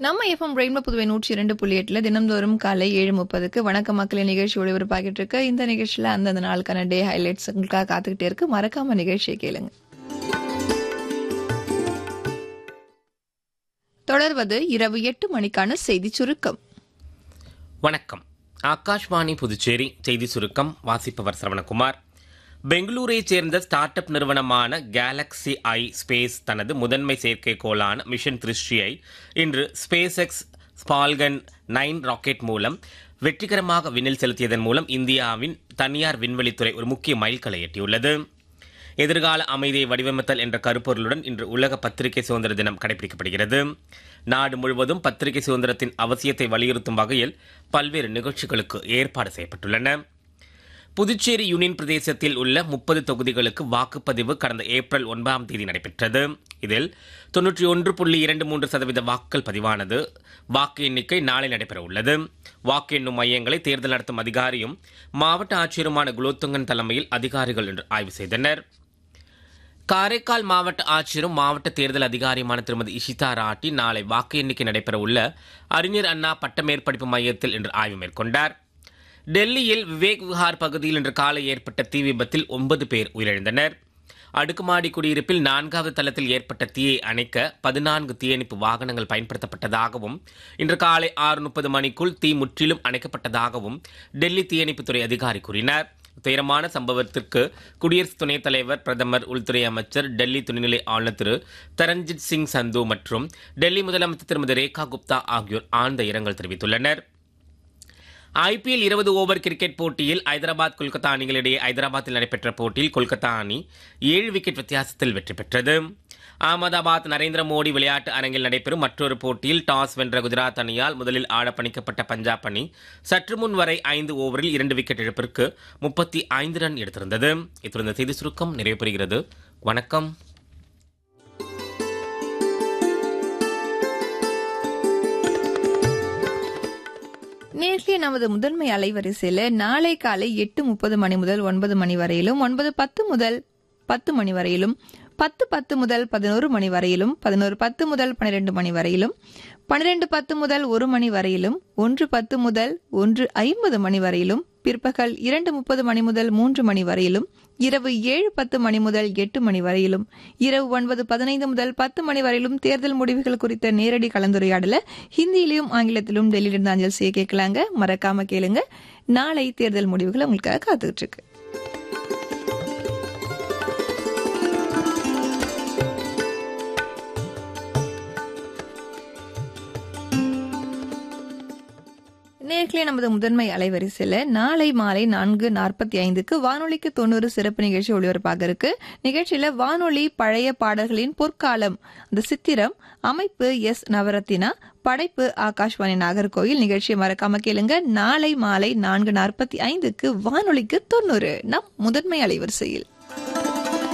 நம்ம FM rainbow Puduvai நூற்றி இரண்டு புள்ளி எட்டுல தினம்தோறும் காலை ஏழு முப்பதுக்கு வணக்க மக்களின் நிகழ்ச்சி ஒளிபரப்பாகிட்டு இருக்கு இந்த நிகழ்ச்சியில அந்தந்த நாளுக்கான டே ஹைலைட்ஸ் உங்களுக்காக காத்துக்கிட்டே இருக்கு மறக்காம நிகழ்ச்சியை கேளுங்க தொடர்வது இரவு எட்டு மணிக்கான செய்தி சுருக்கம் வணக்கம் ஆகாஷ்வாணி புதுச்சேரி செய்தி சுருக்கம் வாசிப்பவர் சரவணகுமார் பெங்களூரைச் சேர்ந்த ஸ்டார்ட் அப் நிறுவனமான கேலக்ஸி ஐ ஸ்பேஸ் தனது முதன்மை செயற்கைக்கோளான மிஷன் திருஷ்டியை இன்று SpaceX Falcon nine rocket மூலம் வெற்றிகரமாக விண்ணில் செலுத்தியதன் மூலம் இந்தியாவின் தனியார் விண்வெளித்துறை ஒரு முக்கிய மைல்கல்லை எட்டியுள்ளது எதிர்கால அமைதியை வடிவமைத்தல் என்ற கருப்பொருளுடன் இன்று உலக பத்திரிகை சுதந்திர தினம் கடைபிடிக்கப்படுகிறது நாடு முழுவதும் பத்திரிகை சுதந்திரத்தின் அவசியத்தை வலியுறுத்தும் வகையில் பல்வேறு நிகழ்ச்சிகளுக்கு ஏற்பாடு செய்யப்பட்டுள்ளன புதுச்சேரி யூனியன் பிரதேசத்தில் உள்ள முப்பது தொகுதிகளுக்கு வாக்குப்பதிவு கடந்த ஏப்ரல் ஒன்பதாம் தேதி நடைபெற்றது இதில் தொன்னூற்றி ஒன்று புள்ளி இரண்டு மூன்று சதவீத வாக்குகள் பதிவானது வாக்கு எண்ணிக்கை நாளை நடைபெற உள்ளது வாக்கு எண்ணும் மையங்களை தேர்தல் நடத்தும் அதிகாரியும் மாவட்ட ஆட்சியருமான குலோத்துங்கன் தலைமையில் அதிகாரிகள் இன்று ஆய்வு செய்தனர் காரைக்கால் மாவட்ட ஆட்சியரும் மாவட்ட தேர்தல் அதிகாரியுமான திருமதி இஷிதா ராட்டி நாளை வாக்கு எண்ணிக்கை நடைபெற உள்ள அறிஞர் அண்ணா பட்டமேற்படிப்பு மையத்தில் இன்று ஆய்வு மேற்கொண்டார் டெல்லியில் விவேக் விஹார் பகுதியில் இன்று காலை ஏற்பட்ட தீ விபத்தில் ஒன்பது பேர் உயிரிழந்தனர் அடுக்குமாடி குடியிருப்பில் நான்காவது தளத்தில் ஏற்பட்ட தீயை அணைக்க பதினான்கு தீயணைப்பு வாகனங்கள் பயன்படுத்தப்பட்டதாகவும் இன்று காலை ஆறு முப்பது மணிக்குள் தீ முற்றிலும் அணைக்கப்பட்டதாகவும் டெல்லி தீயணைப்புத்துறை அதிகாரி கூறினார் துயரமான சம்பவத்திற்கு குடியரசு துணைத் தலைவர் பிரதமர் உள்துறை அமைச்சர் டெல்லி துணைநிலை ஆளுநர் திரு தரண்ஜித் சிங் சந்து மற்றும் டெல்லி முதலமைச்சர் திருமதி ரேகா குப்தா ஆகியோர் ஆழ்ந்த இரங்கல் தெரிவித்துள்ளனர் ஐபிஎல் இருபது ஓவர் கிரிக்கெட் போட்டியில் ஐதராபாத் கொல்கத்தா அணிகளிடையே ஐதராபாத்தில் நடைபெற்ற போட்டியில் கொல்கத்தா அணி ஏழு விக்கெட் வித்தியாசத்தில் வெற்றி பெற்றது அகமதாபாத் நரேந்திர மோடி விளையாட்டு அரங்கில் நடைபெறும் மற்றொரு போட்டியில் டாஸ் வென்ற குஜராத் அணியால் முதலில் ஆட பணிக்கப்பட்ட பஞ்சாப் அணி சற்று முன் வரை ஐந்து ஓவரில் இரண்டு விக்கெட் இழப்பிற்கு முப்பத்தி ஐந்து ரன் எடுத்திருந்தது இத்துடன் இந்த செய்தி சுருக்கம் நிறைவு பெறுகிறது வணக்கம் நேற்றைய நமது முதன்மை அலைவரிசையில நாளை காலை எட்டு முப்பது மணி முதல் ஒன்பது மணி வரையிலும் ஒன்பது பத்து முதல் பத்து மணி வரையிலும் பத்து பத்து முதல் பதினோரு மணி வரையிலும் பதினோரு பத்து முதல் பன்னிரெண்டு மணி வரையிலும் பன்னிரெண்டு பத்து முதல் ஒரு மணி வரையிலும் ஒன்று பத்து முதல் ஒன்று ஐம்பது மணி வரையிலும் பிற்பகல் இரண்டு முப்பது மணி முதல் மூன்று மணி வரையிலும் இரவு ஏழு பத்து மணி முதல் எட்டு மணி வரையிலும் இரவு ஒன்பது பதினைந்து முதல் பத்து மணி வரையிலும் தேர்தல் முடிவுகள் குறித்த நேரடி கலந்துரையாடல ஹிந்தியிலும் ஆங்கிலத்திலும் டெல்லியிலிருந்து அஞ்சல் செய்ய கேட்கலாங்க மறக்காம கேளுங்க நாளை தேர்தல் முடிவுகள் உங்களுக்காக காத்துக்கிட்டு இருக்கு நேர்களே நமது முதன்மை அலைவரிசையில நாளை மாலை நான்கு நாற்பத்தி ஐந்துக்கு வானொலிக்கு தொண்ணூறு சிறப்பு நிகழ்ச்சி ஒளிபரப்பாக இருக்கு நிகழ்ச்சியில வானொலி பழைய பாடல்களின் பொற்காலம் அந்த சித்திரம் அமைப்பு எஸ் நவரத்தினா படைப்பு ஆகாஷ்வாணி நாகர்கோயில் நிகழ்ச்சியை மறக்காம கேளுங்க நாளை மாலை நான்கு நாற்பத்தி ஐந்துக்கு வானொலிக்கு தொண்ணூறு நம் முதன்மை அலைவரிசையில்